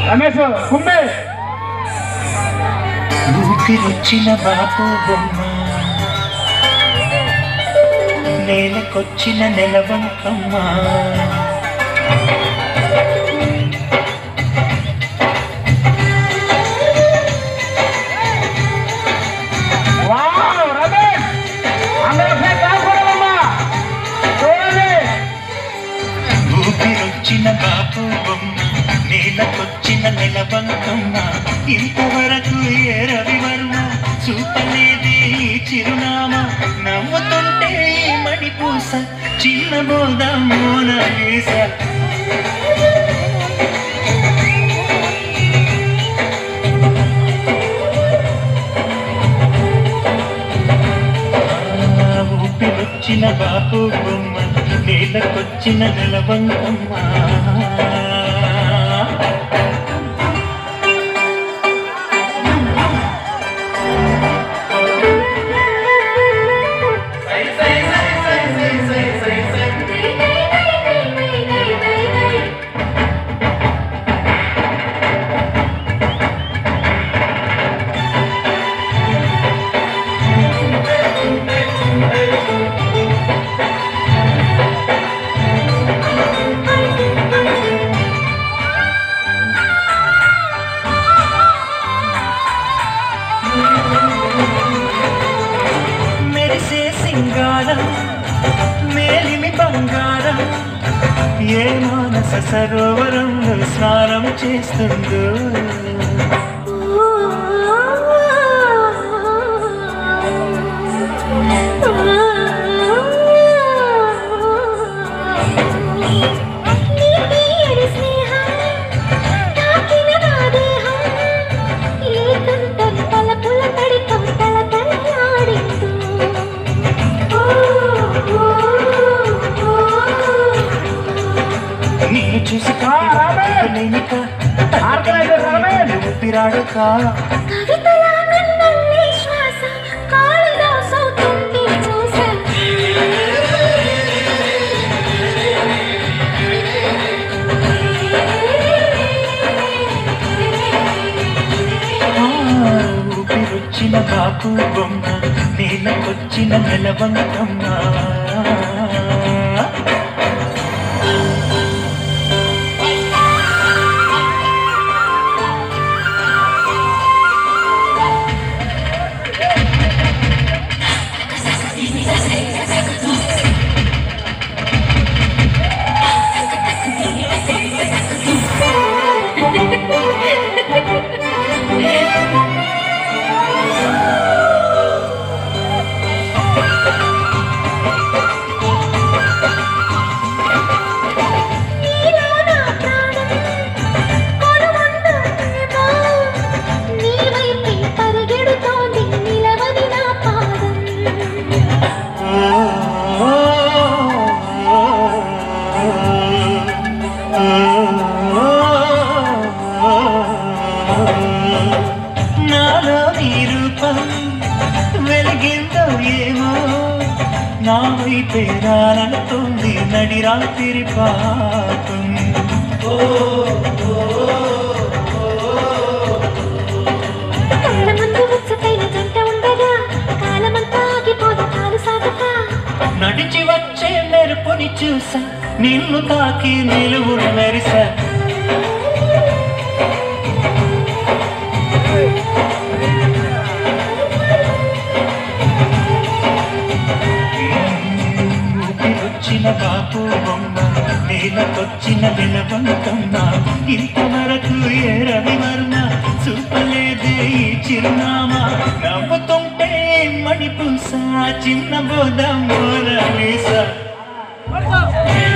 రమేష్ కుమ్మే ఊపిరొచ్చిన బాపు బొమ్మ నేలకొచ్చిన నెలవంకమ్మ వావ్ రమేష్ అందరూ ఒకసారి కాకూడదమ్మా చూడండి ఊపిరొచ్చిన బాపు బొమ్మ నేలకొచ్చిన నెలవంకమ్మ ఇంతవరకు ఏ రవివర్మ చూపలేదే ఈ చిరునామా నవ్వుతుంటే ఈ మణిపూస చిన్న బోధ మోనాలీస ఆ ఊపిరొచ్చిన బాపు బొమ్మ నేలకొచ్చిన నెలవంకమ్మ మెరిసే సింగారం మేలిమి బంగారం ఏ మానస సరోవరంలో స్నానం చేస్తుందో నిన్ను చూసి ఆ, రామేష్! లేనిక ఆర్కలైజర్ రామేష్! ఊపిరాడక ఆ, ఊపిరొచ్చిన బాపు బొమ్మ నేలకొచ్చిన నెలవంకమ్మ పరిగెడుతోంది నిలవని నా పాదం నాలో నీ రూపం వెలిగిందో ఏమో నా వైపే రానంటుంది నడి రాత్రి పాపం కళ్ళ ముందు ముచ్చటైన జంట ఉండగా కాలమంతా ఆగిపోదు కాలు సాగక నడిచి వచ్చే మెరుపుని చూసా నిన్ను తాకి నిలువున మెరిసా ఊపిరొచ్చిన బాపు బొమ్మ నేలకొచ్చిన నిలవంకమ్మ ఇంతవరకు ఏ రవివర్మ చూపలేదే ఈ చిరునామా నవ్వుతుంటే మణిపూస చిన్న బోధ మోరలీసా